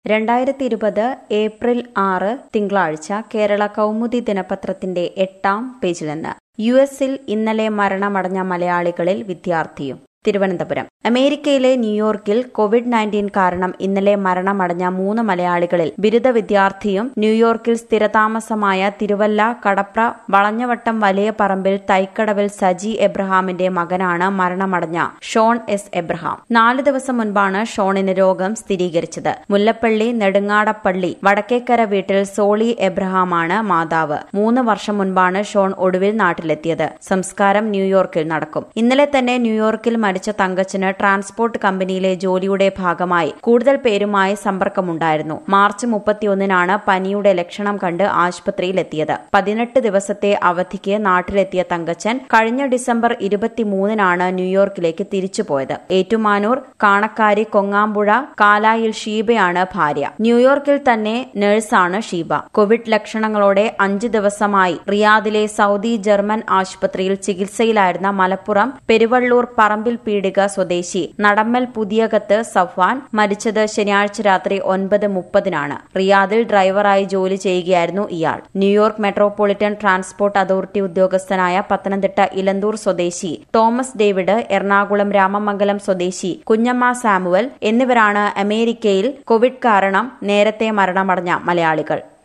രണ്ടായിരത്തി ഇരുപത് ഏപ്രിൽ ആറ് തിങ്കളാഴ്ച കേരള കൗമുദി ദിനപത്രത്തിന്റെ എട്ടാം പേജിൽ നിന്ന് യു എസിൽ ഇന്നലെ മരണമടഞ്ഞ മലയാളികളിൽ വിദ്യാർത്ഥിയും തിരുവനന്തപുരം അമേരിക്കയിലെ ന്യൂയോർക്കിൽ കോവിഡ് നയൻറ്റീൻ കാരണം ഇന്നലെ മരണമടഞ്ഞ മൂന്ന് മലയാളികളിൽ ബിരുദ വിദ്യാർത്ഥിയും ന്യൂയോർക്കിൽ സ്ഥിരതാമസമായ തിരുവല്ല കടപ്ര വളഞ്ഞവട്ടം വലിയ പറമ്പിൽ തൈക്കടവിൽ സജി എബ്രഹാമിന്റെ മകനാണ് മരണമടഞ്ഞ ഷോൺ എസ് എബ്രഹാം നാല് ദിവസം മുൻപാണ് ഷോണിന് രോഗം സ്ഥിരീകരിച്ചത് മുല്ലപ്പള്ളി നെടുങ്ങാടപ്പള്ളി വടക്കേക്കര വീട്ടിൽ സോളി എബ്രഹാമാണ് മാതാവ് മൂന്ന് വർഷം മുൻപാണ് ഷോൺ ഒടുവിൽ നാട്ടിലെത്തിയത് സംസ്കാരം ന്യൂയോർക്കിൽ നടക്കും ഇന്നലെ തന്നെ ന്യൂയോർക്കിൽ മരിച്ച തങ്കച്ചന് ട്രാൻസ്പോർട്ട് കമ്പനിയിലെ ജോലിയുടെ ഭാഗമായി കൂടുതൽ പേരുമായി സമ്പർക്കമുണ്ടായിരുന്നു മാർച്ച് മുപ്പത്തിയൊന്നിനാണ് പനിയുടെ ലക്ഷണം കണ്ട് ആശുപത്രിയിലെത്തിയത് പതിനെട്ട് ദിവസത്തെ അവധിക്ക് നാട്ടിലെത്തിയ തങ്കച്ചൻ കഴിഞ്ഞ ഡിസംബർ ഇരുപത്തിമൂന്നിനാണ് ന്യൂയോർക്കിലേക്ക് തിരിച്ചുപോയത് ഏറ്റുമാനൂർ കാണക്കാരി കൊങ്ങാമ്പുഴ കാലായിൽ ഷീബയാണ് ഭാര്യ ന്യൂയോർക്കിൽ തന്നെ നഴ്സാണ് ഷീബ കോവിഡ് ലക്ഷണങ്ങളോടെ അഞ്ച് ദിവസമായി റിയാദിലെ സൗദി ജർമ്മൻ ആശുപത്രിയിൽ ചികിത്സയിലായിരുന്ന മലപ്പുറം പെരുവള്ളൂർ പറമ്പിൽ പീടിക സ്വദേശി നടമ്മൽ പുതിയകത്ത് സഫ്വാൻ മരിച്ചത് ശനിയാഴ്ച രാത്രി ഒൻപത് മുപ്പതിനാണ് റിയാദിൽ ഡ്രൈവറായി ജോലി ചെയ്യുകയായിരുന്നു ഇയാൾ ന്യൂയോർക്ക് മെട്രോപൊളിറ്റൻ ട്രാൻസ്പോർട്ട് അതോറിറ്റി ഉദ്യോഗസ്ഥനായ പത്തനംതിട്ട ഇലന്തൂർ സ്വദേശി തോമസ് ഡേവിഡ് എറണാകുളം രാമമംഗലം സ്വദേശി കുഞ്ഞമ്മ സാമുവൽ എന്നിവരാണ് അമേരിക്കയിൽ കോവിഡ് കാരണം നേരത്തെ മരണമടഞ്ഞ മലയാളികൾ